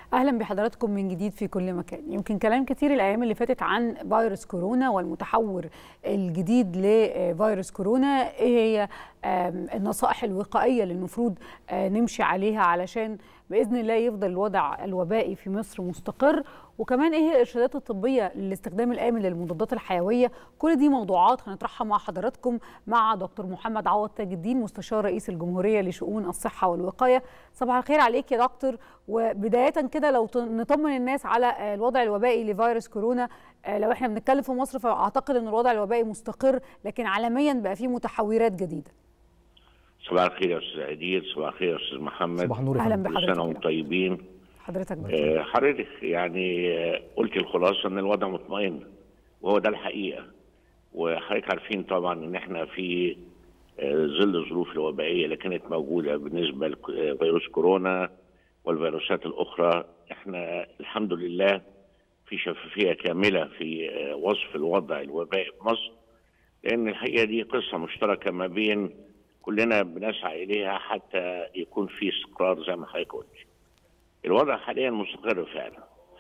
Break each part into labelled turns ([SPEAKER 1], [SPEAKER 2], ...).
[SPEAKER 1] اهلا بحضراتكم من جديد في كل مكان يمكن كلام كتير الايام اللي فاتت عن فيروس كورونا والمتحور الجديد لفيروس كورونا ايه هي النصائح الوقائيه اللي المفروض نمشي عليها علشان باذن الله يفضل الوضع الوبائي في مصر مستقر وكمان ايه هي الارشادات الطبيه للاستخدام الامن للمضادات الحيويه كل دي موضوعات هنطرحها مع حضراتكم مع دكتور محمد عوض تاج الدين مستشار رئيس الجمهوريه لشؤون الصحه والوقايه صباح الخير عليك يا دكتور وبدايه كده لو نطمن الناس على الوضع الوبائي لفيروس كورونا لو احنا بنتكلم في مصر فاعتقد ان الوضع الوبائي مستقر لكن عالميا بقى فيه متحورات جديده
[SPEAKER 2] صباح الخير يا استاذ عديل صباح الخير يا استاذ محمد
[SPEAKER 3] صباح النور
[SPEAKER 1] اهلا
[SPEAKER 2] كل
[SPEAKER 1] بحضرتك
[SPEAKER 2] سنه وانتم طيبين
[SPEAKER 1] حضرتك
[SPEAKER 2] آه، حضرتك يعني آه، قلت الخلاصه ان الوضع مطمئن وهو ده الحقيقه وحضرتك عارفين طبعا ان احنا في آه، ظل الظروف الوبائيه اللي كانت موجوده بالنسبه لفيروس كورونا والفيروسات الاخرى احنا الحمد لله في شفافيه كامله في آه، وصف الوضع الوبائي في مصر لان الحقيقه دي قصه مشتركه ما بين كلنا بنسعى اليها حتى يكون في استقرار زي ما حضرتك قلت. الوضع حاليا مستقر فعلا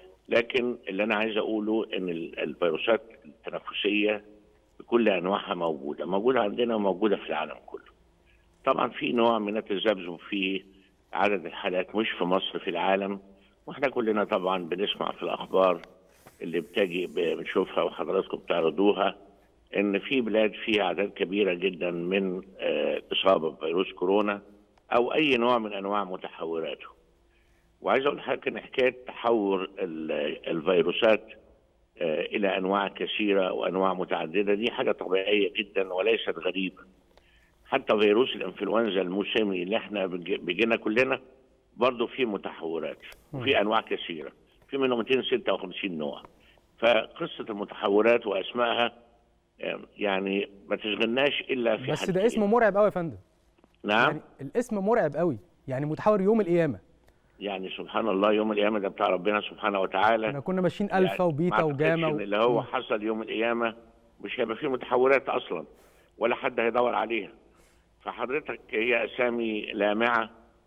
[SPEAKER 2] لكن اللي انا عايز اقوله ان ال- الفيروسات التنفسيه بكل انواعها موجوده موجوده عندنا وموجوده في العالم كله طبعا في نوع من التذبذب في عدد الحالات مش في مصر في العالم واحنا كلنا طبعا بنسمع في الاخبار اللي بتجي ب- بنشوفها وحضراتكم بتعرضوها ان في بلاد فيها اعداد كبيره جدا من آه، الاصابه بفيروس كورونا او اي نوع من انواع متحوراته وعايز اقول لحضرتك ان حكايه تحور ال- الفيروسات آه، الى انواع كثيره وانواع متعدده دي حاجه طبيعيه جدا وليست غريبه. حتى فيروس الانفلونزا الموسمي اللي احنا بيجي- بيجينا كلنا برضه فيه متحورات وفي انواع كثيره في منهم 256 نوع. فقصه المتحورات واسمائها آه، يعني ما تشغلناش الا في
[SPEAKER 3] بس
[SPEAKER 2] حاجتين.
[SPEAKER 3] ده اسم مرعب قوي يا فندم
[SPEAKER 2] نعم
[SPEAKER 3] يعني الاسم مرعب قوي يعني متحور يوم القيامه
[SPEAKER 2] يعني سبحان الله يوم القيامه ده بتاع ربنا سبحانه وتعالى
[SPEAKER 3] احنا كنا ماشيين
[SPEAKER 2] يعني
[SPEAKER 3] الفا وبيتا
[SPEAKER 2] ما
[SPEAKER 3] وجاما
[SPEAKER 2] أعتقدش إن اللي هو حصل يوم القيامه مش هيبقى فيه متحورات اصلا ولا حد هيدور عليها فحضرتك هي اسامي لامعه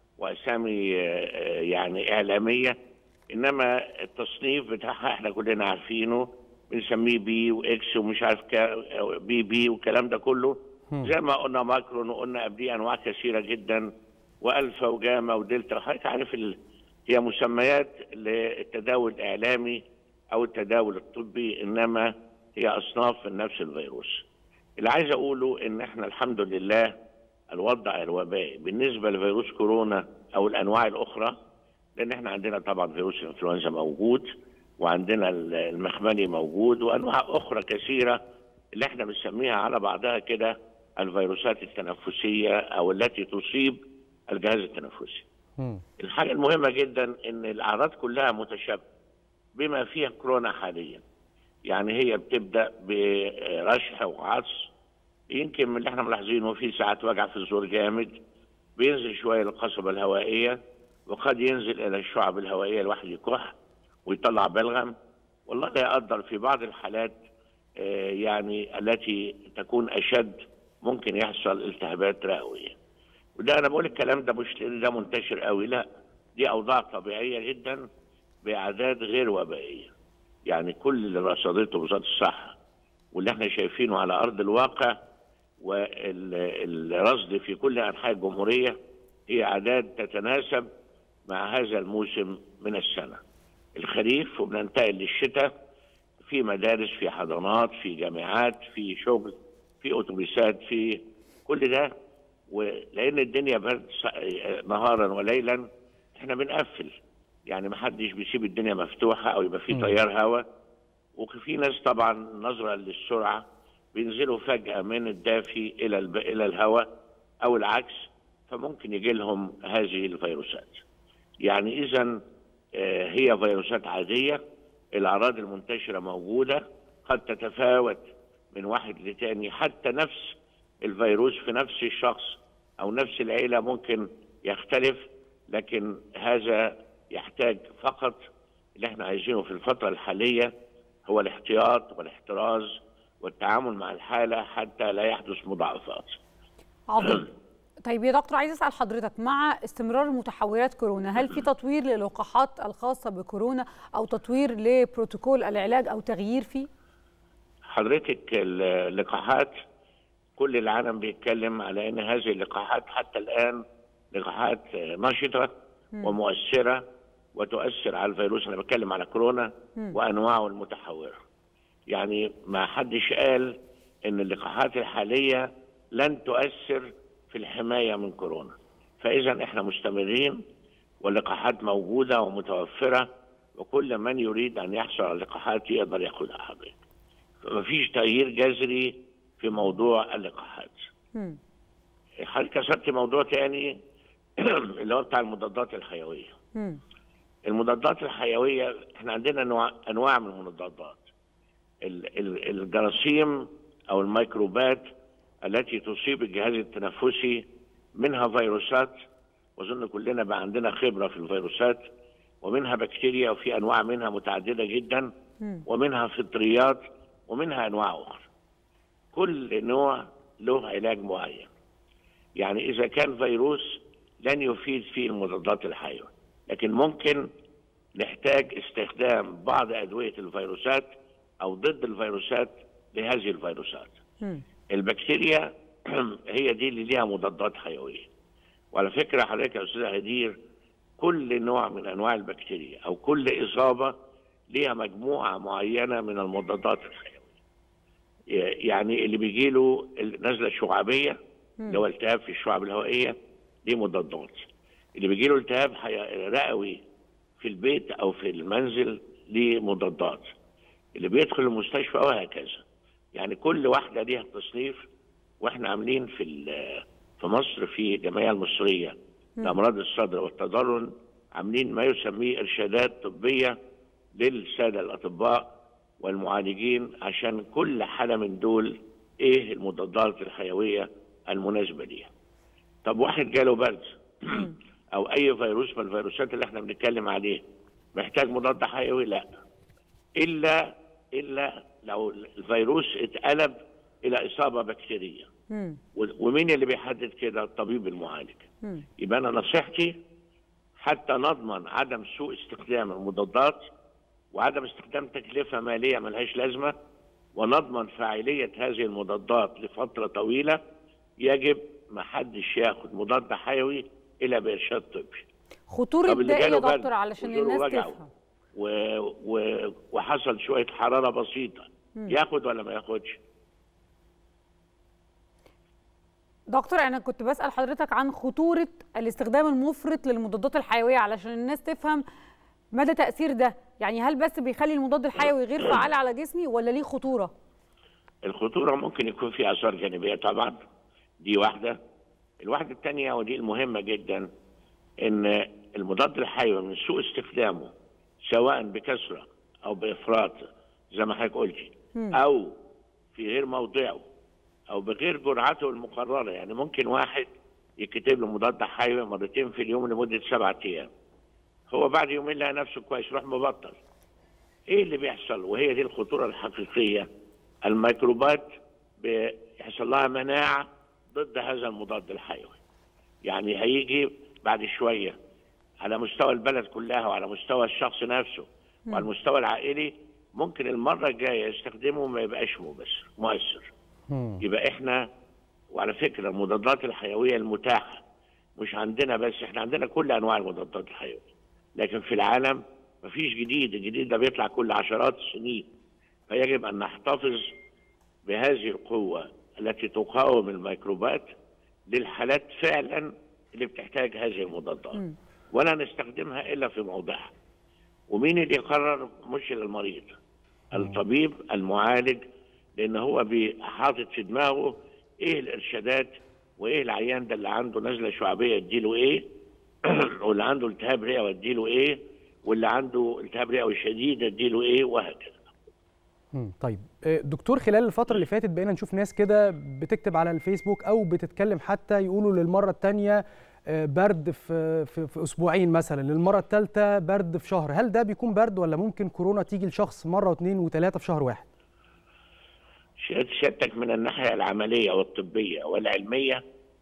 [SPEAKER 2] واسامي آه، آه، يعني اعلاميه انما التصنيف بتاعها احنا كلنا عارفينه بنسميه بي واكس ومش عارف كا- بي بي والكلام ده كله زي ما قلنا ماكرون وقلنا قبليه انواع كثيره جدا والفا وجاما ودلتا حضرتك عارف ال... هي مسميات للتداول الاعلامي او التداول الطبي انما هي اصناف من نفس الفيروس. اللي عايز اقوله ان احنا الحمد لله الوضع الوبائي بالنسبه لفيروس كورونا او الانواع الاخرى لان احنا عندنا طبعا فيروس الانفلونزا موجود وعندنا ال- المخملي موجود وانواع اخرى كثيره اللي احنا بنسميها على بعضها كده الفيروسات التنفسيه او التي تصيب الجهاز التنفسي.
[SPEAKER 3] مم.
[SPEAKER 2] الحاجة المهمة جدا إن الأعراض كلها متشابهة بما فيها كورونا حاليا. يعني هي بتبدأ برشح وعطس يمكن من اللي احنا ملاحظينه في ساعات وجع في الزور جامد بينزل شوية للقصبة الهوائية وقد ينزل إلى الشعب الهوائية الواحد يكح ويطلع بلغم والله لا يقدر في بعض الحالات آه، يعني التي تكون أشد ممكن يحصل التهابات رئوية. وده انا بقول الكلام ده مش لان ده منتشر قوي لا دي اوضاع طبيعيه جدا باعداد غير وبائيه يعني كل اللي رصدته وزاره الصحه واللي احنا شايفينه على ارض الواقع والرصد في كل انحاء الجمهوريه هي اعداد تتناسب مع هذا الموسم من السنه الخريف وبننتقل للشتاء في مدارس في حضانات في جامعات في شغل في اتوبيسات في كل ده ولان الدنيا برد ص- نهارا وليلا احنا بنقفل يعني ما حدش بيسيب الدنيا مفتوحه او يبقى في تيار هواء وفي ناس طبعا نظرا للسرعه بينزلوا فجاه من الدافي الى الب... الى الهواء او العكس فممكن يجي لهم هذه الفيروسات. يعني اذا هي فيروسات عاديه الاعراض المنتشره موجوده قد تتفاوت من واحد لتاني حتى نفس الفيروس في نفس الشخص او نفس العيله ممكن يختلف لكن هذا يحتاج فقط اللي احنا عايزينه في الفتره الحاليه هو الاحتياط والاحتراز والتعامل مع الحاله حتى لا يحدث مضاعفات.
[SPEAKER 1] عظيم طيب يا دكتور عايز اسال حضرتك مع استمرار متحورات كورونا هل في تطوير للقاحات الخاصه بكورونا او تطوير لبروتوكول العلاج او تغيير فيه
[SPEAKER 2] حضرتك اللقاحات كل العالم بيتكلم على ان هذه اللقاحات حتى الان لقاحات نشطه ومؤثره وتؤثر على الفيروس انا بتكلم على كورونا وانواعه المتحوره يعني ما حدش قال ان اللقاحات الحاليه لن تؤثر في الحمايه من كورونا فاذا احنا مستمرين واللقاحات موجوده ومتوفره وكل من يريد ان يحصل على اللقاحات يقدر ياخدها حضرتك فمفيش تغيير جذري في موضوع اللقاحات حضرتك كسرت موضوع تاني اللي هو بتاع المضادات الحيويه
[SPEAKER 1] مم.
[SPEAKER 2] المضادات الحيويه احنا عندنا انواع انواع من المضادات ال- ال- الجراثيم او الميكروبات التي تصيب الجهاز التنفسي منها فيروسات واظن كلنا بقى عندنا خبره في الفيروسات ومنها بكتيريا وفي انواع منها متعدده جدا ومنها فطريات ومنها انواع اخرى كل نوع له علاج معين يعني اذا كان فيروس لن يفيد فيه المضادات الحيويه لكن ممكن نحتاج استخدام بعض ادويه الفيروسات او ضد الفيروسات لهذه الفيروسات
[SPEAKER 1] مم.
[SPEAKER 2] البكتيريا هي دي اللي ليها مضادات حيويه وعلى فكره حضرتك يا استاذ هدير كل نوع من انواع البكتيريا او كل اصابه ليها مجموعه معينه من المضادات الحيويه يعني اللي بيجي له النزله الشعابيه اللي هو التهاب في الشعب الهوائيه دي مضادات اللي بيجي له التهاب حي- رئوي في البيت او في المنزل ليه مضادات اللي بيدخل المستشفى وهكذا يعني كل واحده ليها تصنيف واحنا عاملين في ال- في مصر في الجمعيه المصريه لامراض الصدر والتضرر عاملين ما يسميه ارشادات طبيه للساده الاطباء والمعالجين عشان كل حاله من دول ايه المضادات الحيويه المناسبه ليها. طب واحد جاله برد او اي فيروس من الفيروسات اللي احنا بنتكلم عليه محتاج مضاد حيوي؟ لا. الا الا لو الفيروس اتقلب الى اصابه بكتيريه.
[SPEAKER 1] مم.
[SPEAKER 2] و- ومين اللي بيحدد كده؟ الطبيب المعالج.
[SPEAKER 1] مم.
[SPEAKER 2] يبقى انا نصيحتي حتى نضمن عدم سوء استخدام المضادات وعدم استخدام تكلفه ماليه ملهاش لازمه ونضمن فاعليه هذه المضادات لفتره طويله يجب ما حدش ياخد مضاد حيوي الا بارشاد طبي.
[SPEAKER 1] خطوره
[SPEAKER 2] طب اللي
[SPEAKER 1] ده ايه يا
[SPEAKER 2] جاله برد
[SPEAKER 1] دكتور علشان
[SPEAKER 2] وزوره
[SPEAKER 1] الناس
[SPEAKER 2] وجعه
[SPEAKER 1] تفهم
[SPEAKER 2] و... و... وحصل شويه حراره بسيطه ياخد ولا ما ياخدش؟
[SPEAKER 1] دكتور انا كنت بسال حضرتك عن خطوره الاستخدام المفرط للمضادات الحيويه علشان الناس تفهم مدى تاثير ده يعني هل بس بيخلي المضاد الحيوي غير فعال على جسمي ولا ليه خطوره
[SPEAKER 2] الخطورة ممكن يكون فيها آثار جانبية طبعا دي واحدة الواحدة الثانية ودي المهمة جدا إن المضاد الحيوي من سوء استخدامه سواء بكثرة أو بإفراط زي ما حضرتك قلتي أو في غير موضعه أو بغير جرعته المقررة يعني ممكن واحد يكتب له مضاد حيوي مرتين في اليوم لمدة سبعة أيام هو بعد يومين لقى نفسه كويس يروح مبطل ايه اللي بيحصل وهي دي الخطوره الحقيقيه الميكروبات بيحصل لها مناعه ضد هذا المضاد الحيوي يعني هيجي بعد شويه على مستوى البلد كلها وعلى مستوى الشخص نفسه وعلى المستوى العائلي ممكن المره الجايه يستخدمه ما يبقاش مبشر مؤثر
[SPEAKER 3] مم.
[SPEAKER 2] يبقى احنا وعلى فكره المضادات الحيويه المتاحه مش عندنا بس احنا عندنا كل انواع المضادات الحيويه لكن في العالم مفيش جديد الجديد ده بيطلع كل عشرات السنين فيجب ان نحتفظ بهذه القوه التي تقاوم الميكروبات للحالات فعلا اللي بتحتاج هذه المضادات ولا نستخدمها الا في موضعها ومين اللي يقرر مش المريض الطبيب المعالج لان هو بي- حاطط في دماغه ايه الارشادات وايه العيان ده اللي عنده نزله شعبيه اديله ايه واللي عنده التهاب رئوي اديله ايه واللي عنده التهاب رئوي شديد اديله ايه وهكذا
[SPEAKER 3] مم. طيب آه، دكتور خلال الفترة اللي فاتت بقينا نشوف ناس كده بتكتب على الفيسبوك أو بتتكلم حتى يقولوا للمرة الثانية برد في, في, في أسبوعين مثلا للمرة الثالثة برد في شهر هل ده بيكون برد ولا ممكن كورونا تيجي لشخص مرة واثنين وثلاثة في شهر واحد؟
[SPEAKER 2] شهادتك من الناحيه العمليه والطبيه والعلميه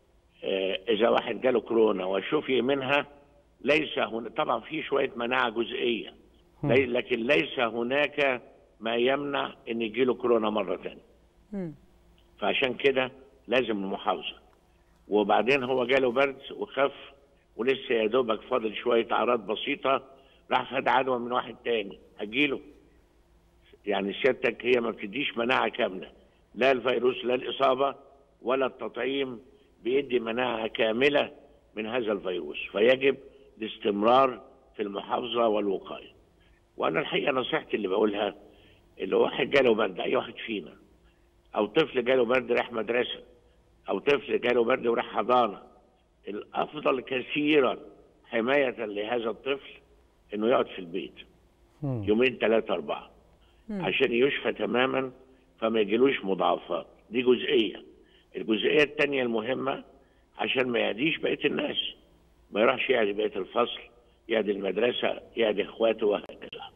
[SPEAKER 2] آه، اذا واحد جاله كورونا وشفي منها ليس هنا طبعا في شويه مناعه جزئيه لي- لكن ليس هناك ما يمنع ان يجيله كورونا مره ثانيه
[SPEAKER 1] مم.
[SPEAKER 2] فعشان كده لازم المحافظه وبعدين هو جاله برد وخف ولسه يا دوبك فاضل شويه اعراض بسيطه راح خد عدوى من واحد تاني هتجيله يعني سيادتك هي ما بتديش مناعه كامله لا الفيروس لا الاصابه ولا التطعيم بيدي مناعه كامله من هذا الفيروس فيجب الاستمرار في المحافظه والوقايه وانا الحقيقه نصيحتي اللي بقولها اللي واحد جاله برد اي واحد فينا او طفل جاله برد راح مدرسه او طفل جاله برد وراح حضانه الافضل كثيرا حمايه لهذا الطفل انه يقعد في البيت
[SPEAKER 3] مم.
[SPEAKER 2] يومين ثلاثه اربعه عشان يشفى تماما فما يجيلوش مضاعفات دي جزئيه الجزئيه الثانيه المهمه عشان ما يعديش بقيه الناس ما يروحش يعدي بقيه الفصل يعدي المدرسه يعدي اخواته وهكذا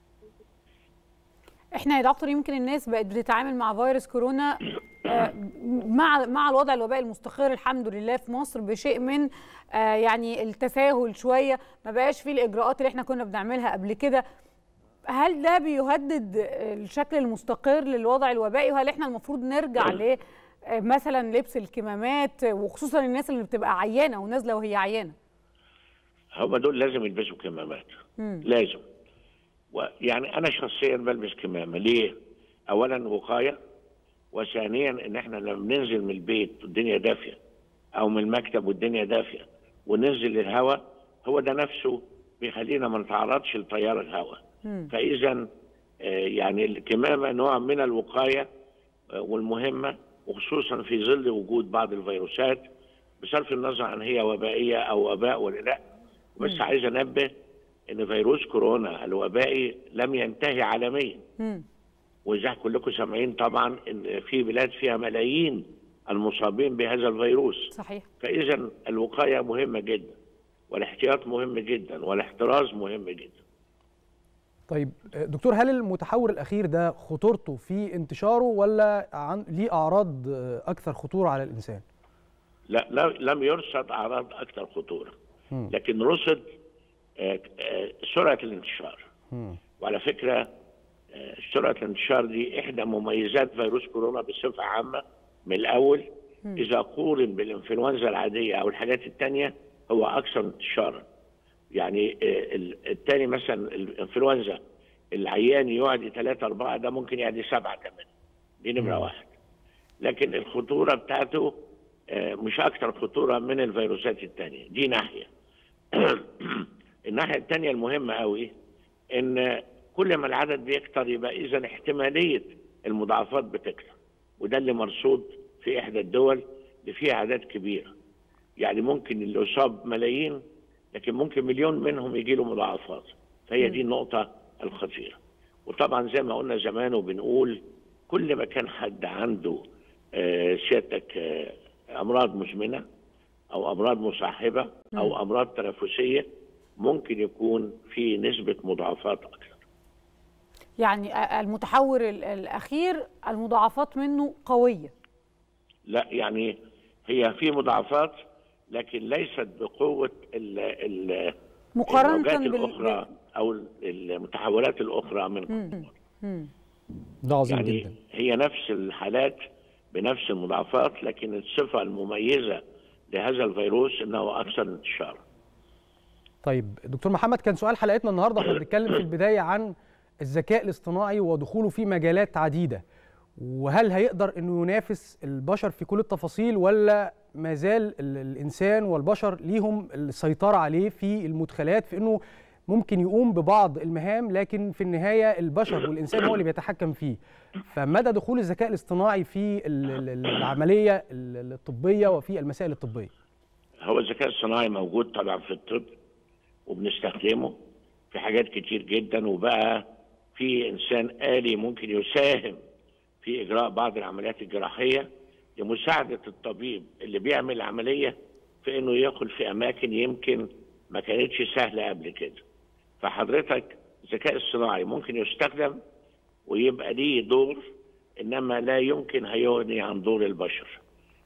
[SPEAKER 1] احنا يا دكتور يمكن الناس بقت بتتعامل مع فيروس كورونا آه، مع مع الوضع الوبائي المستقر الحمد لله في مصر بشيء من آه، يعني التساهل شويه ما بقاش فيه الاجراءات اللي احنا كنا بنعملها قبل كده هل ده بيهدد الشكل المستقر للوضع الوبائي وهل احنا المفروض نرجع ل آه، مثلا لبس الكمامات وخصوصا الناس اللي بتبقى عيانه ونازله وهي عيانه
[SPEAKER 2] هم دول لازم يلبسوا كمامات لازم ويعني انا شخصيا بلبس كمامه ليه؟ اولا وقايه وثانيا ان احنا لما بننزل من البيت والدنيا دافيه او من المكتب والدنيا دافيه وننزل للهواء هو ده نفسه بيخلينا ما نتعرضش لتيار الهواء فاذا آه، يعني الكمامه نوع من الوقايه آه، والمهمه وخصوصا في ظل وجود بعض الفيروسات بصرف النظر عن هي وبائيه او وباء ولا لا بس عايز انبه ان فيروس كورونا الوبائي لم ينتهي عالميا
[SPEAKER 1] مم.
[SPEAKER 2] وزي كلكم سامعين طبعا ان في بلاد فيها ملايين المصابين بهذا الفيروس
[SPEAKER 1] صحيح
[SPEAKER 2] فاذا الوقايه مهمه جدا والاحتياط مهم جدا والاحتراز مهم جدا
[SPEAKER 3] طيب آه، دكتور هل المتحور الاخير ده خطورته في انتشاره ولا عن ليه اعراض آه، اكثر خطوره على الانسان
[SPEAKER 2] لا, لا لم يرصد اعراض اكثر خطوره
[SPEAKER 3] مم.
[SPEAKER 2] لكن رصد آه، آه، سرعه الانتشار
[SPEAKER 3] مم.
[SPEAKER 2] وعلى فكره آه، سرعه الانتشار دي احدى مميزات فيروس كورونا بصفه عامه من الاول اذا قورن بالانفلونزا العاديه او الحاجات الثانيه هو اكثر انتشارا يعني آه، ال- الثاني مثلا الانفلونزا العيان يعدي ثلاثة أربعة ده ممكن يعدي سبعة كمان دي نمرة واحد لكن الخطورة بتاعته آه، مش أكثر خطورة من الفيروسات الثانية دي ناحية الناحية الثانية المهمة قوي إن كل ما العدد بيكتر يبقى إذا احتمالية المضاعفات بتكتر وده اللي مرصود في إحدى الدول اللي فيها أعداد كبيرة يعني ممكن اللي يصاب ملايين لكن ممكن مليون منهم يجي له مضاعفات فهي دي النقطة الخطيرة وطبعا زي ما قلنا زمان وبنقول كل ما كان حد عنده آه، سيادتك آه، أمراض مزمنة أو أمراض مصاحبة أو أمراض تنفسية ممكن يكون في نسبة مضاعفات أكثر
[SPEAKER 1] يعني آه، المتحور ال- الاخير المضاعفات منه قويه
[SPEAKER 2] لا يعني هي في مضاعفات لكن ليست بقوة ال ال
[SPEAKER 1] مقارنة
[SPEAKER 2] الموجات
[SPEAKER 1] بال-
[SPEAKER 2] الأخرى أو المتحولات الأخرى من كورونا
[SPEAKER 3] ده عظيم
[SPEAKER 2] يعني
[SPEAKER 3] جدا
[SPEAKER 2] هي نفس الحالات بنفس المضاعفات لكن الصفة المميزة لهذا الفيروس أنه أكثر انتشارا
[SPEAKER 3] طيب دكتور محمد كان سؤال حلقتنا النهارده احنا بنتكلم في البدايه عن الذكاء الاصطناعي ودخوله في مجالات عديده وهل هيقدر انه ينافس البشر في كل التفاصيل ولا ما زال ال- الانسان والبشر ليهم السيطره عليه في المدخلات في انه ممكن يقوم ببعض المهام لكن في النهايه البشر والانسان هو اللي بيتحكم فيه فمدى دخول الذكاء الاصطناعي في ال- ال- العمليه ال- الطبيه وفي المسائل الطبيه
[SPEAKER 2] هو الذكاء الصناعي موجود طبعا في الطب وبنستخدمه في حاجات كتير جدا وبقى في انسان آلي ممكن يساهم في اجراء بعض العمليات الجراحيه لمساعده الطبيب اللي بيعمل العمليه في انه يدخل في اماكن يمكن ما كانتش سهله قبل كده. فحضرتك الذكاء الصناعي ممكن يستخدم ويبقى ليه دور انما لا يمكن هيغني عن دور البشر.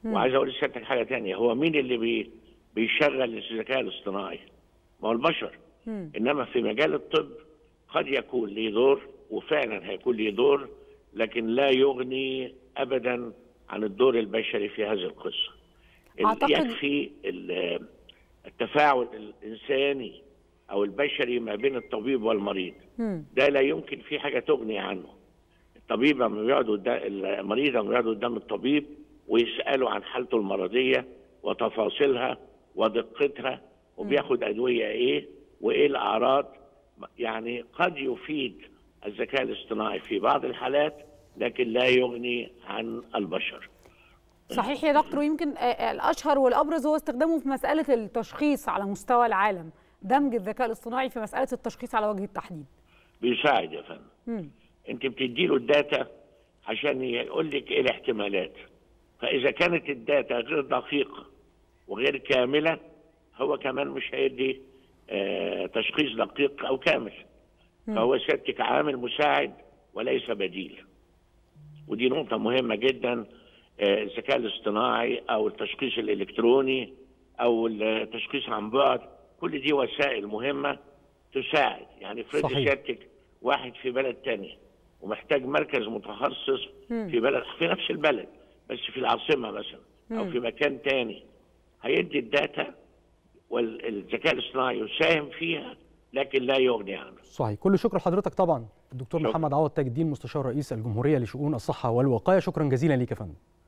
[SPEAKER 2] وعايز اقول لسيادتك حاجه تانية هو مين اللي بي بيشغل الذكاء الاصطناعي؟ ما هو البشر
[SPEAKER 1] مم.
[SPEAKER 2] انما في مجال الطب قد يكون ليه دور وفعلا هيكون ليه دور لكن لا يغني ابدا عن الدور البشري في هذه القصه. ال-
[SPEAKER 1] أعتقد-
[SPEAKER 2] يكفي ال- التفاعل الانساني او البشري ما بين الطبيب والمريض.
[SPEAKER 1] مم.
[SPEAKER 2] ده لا يمكن في حاجه تغني عنه. الطبيب لما بيقعد قدام المريض لما بيقعد قدام الطبيب ويساله عن حالته المرضيه وتفاصيلها ودقتها وبياخد ادويه ايه وايه الاعراض يعني قد يفيد الذكاء الاصطناعي في بعض الحالات لكن لا يغني عن البشر.
[SPEAKER 1] صحيح يا دكتور ويمكن آه، آه، الاشهر والابرز هو استخدامه في مساله التشخيص على مستوى العالم دمج الذكاء الاصطناعي في مساله التشخيص على وجه التحديد
[SPEAKER 2] بيساعد يا فندم.
[SPEAKER 1] مم.
[SPEAKER 2] انت بتديله الداتا عشان يقول لك ايه الاحتمالات فاذا كانت الداتا غير دقيقه وغير كامله هو كمان مش هيدي آه تشخيص دقيق او كامل فهو سيادتك عامل مساعد وليس بديل ودي نقطه مهمه جدا آه، الذكاء الاصطناعي او التشخيص الالكتروني او التشخيص عن بعد كل دي وسائل مهمه تساعد يعني افرضي
[SPEAKER 3] صحيح.
[SPEAKER 2] سيادتك واحد في بلد تاني ومحتاج مركز متخصص
[SPEAKER 1] مم.
[SPEAKER 2] في بلد في نفس البلد بس في العاصمه مثلا او
[SPEAKER 1] مم.
[SPEAKER 2] في مكان تاني هيدي الداتا والذكاء الاصطناعي يساهم فيها لكن لا يغني عنه
[SPEAKER 3] صحيح كل شكر لحضرتك طبعا الدكتور
[SPEAKER 2] شكرا.
[SPEAKER 3] محمد عوض تاج الدين مستشار رئيس الجمهوريه لشؤون الصحه والوقايه شكرا جزيلا ليك يا فندم